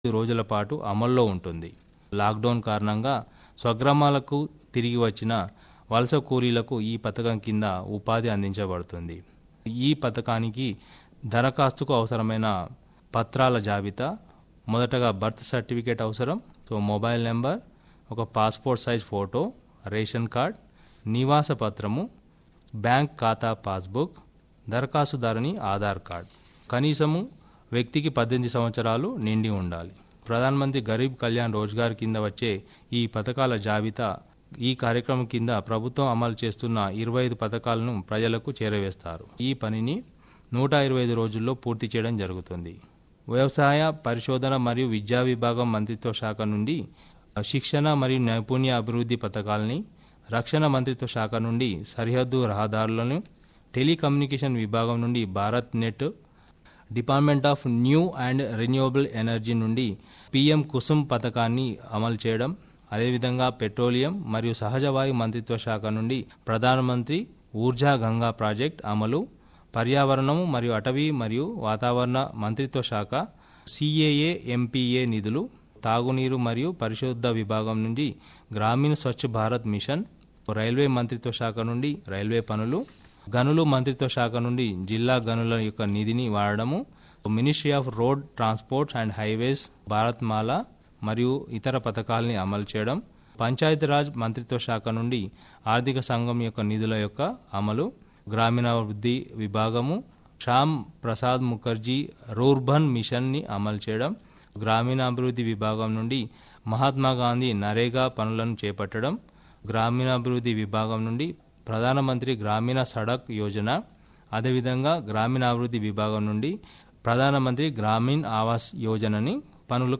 రోజుల పాటు అమల్లో ఉంటుంది లాక్డౌన్ కారణంగా స్వగ్రామాలకు తిరిగి వచ్చిన వలస కూలీలకు ఈ పథకం కింద ఉపాధి అందించబడుతుంది ఈ పథకానికి దరఖాస్తుకు అవసరమైన పత్రాల జాబితా మొదటగా బర్త్ సర్టిఫికేట్ అవసరం సో మొబైల్ నెంబర్ ఒక passport size photo ration card నివాస పత్రము బ్యాంక్ ఖాతా పాస్బుక్ దరఖాస్తుదారుని ఆధార్ కార్డ్ కనీసము వ్యక్తికి పద్దెనిమిది సంవత్సరాలు నిండి ఉండాలి ప్రధానమంత్రి గరీబ్ కళ్యాణ్ రోజ్గార్ కింద వచ్చే ఈ పథకాల జాబితా ఈ కార్యక్రమం కింద ప్రభుత్వం అమలు చేస్తున్న ఇరవై ఐదు పథకాలను ప్రజలకు చేరవేస్తారు ఈ పనిని నూట ఇరవై ఐదు రోజుల్లో పూర్తి చేయడం జరుగుతుంది వ్యవసాయ పరిశోధన మరియు విద్యా విభాగం మంత్రిత్వ శాఖ నుండి శిక్షణ మరియు నైపుణ్య అభివృద్ధి పథకాలని రక్షణ మంత్రిత్వ శాఖ నుండి సరిహద్దు రహదారులను టెలికమ్యూనికేషన్ విభాగం నుండి Bharat net department of new and renewable energy నుండి పిఎం కుసుమ్ పథకాన్ని అమలు చేయడం అదేవిధంగా పెట్రోలియం మరియు సహజ వాయు మంత్రిత్వ శాఖ నుండి ప్రధానమంత్రి ఊర్జా గంగా ప్రాజెక్ట్ అమలు పర్యావరణము మరియు అటవీ మరియు వాతావరణ మంత్రిత్వ శాఖ సిఏఏ ఎంపీఏ నిధులు తాగునీరు మరియు పరిశుద్ధ విభాగం నుండి గ్రామీణ స్వచ్ఛ భారత్ మిషన్ రైల్వే మంత్రిత్వ శాఖ నుండి రైల్వే పనులు గనులు మంత్రిత్వ శాఖ నుండి జిల్లా గనుల యొక్క నిధిని వాడడము ministry of road transport and highways Bharatmala మరియు ఇతర పథకాలని అమలు చేయడం పంచాయతీరాజ్ మంత్రిత్వ శాఖ నుండి ఆర్థిక సంఘం యొక్క నిధుల యొక్క అమలు గ్రామీణాభివృద్ధి విభాగము శ్యామ్ ప్రసాద్ ముఖర్జీ రూర్బన్ మిషన్ని అమలు చేయడం గ్రామీణాభివృద్ధి విభాగం నుండి మహాత్మా గాంధీ నరేగా పనులను చేపట్టడం గ్రామీణాభివృద్ధి విభాగం నుండి ప్రధానమంత్రి గ్రామీణ సడక్ యోజన అదేవిధంగా గ్రామీణాభివృద్ధి విభాగం నుండి ప్రధానమంత్రి గ్రామీణ్ ఆవాస్ యోజనని పనులు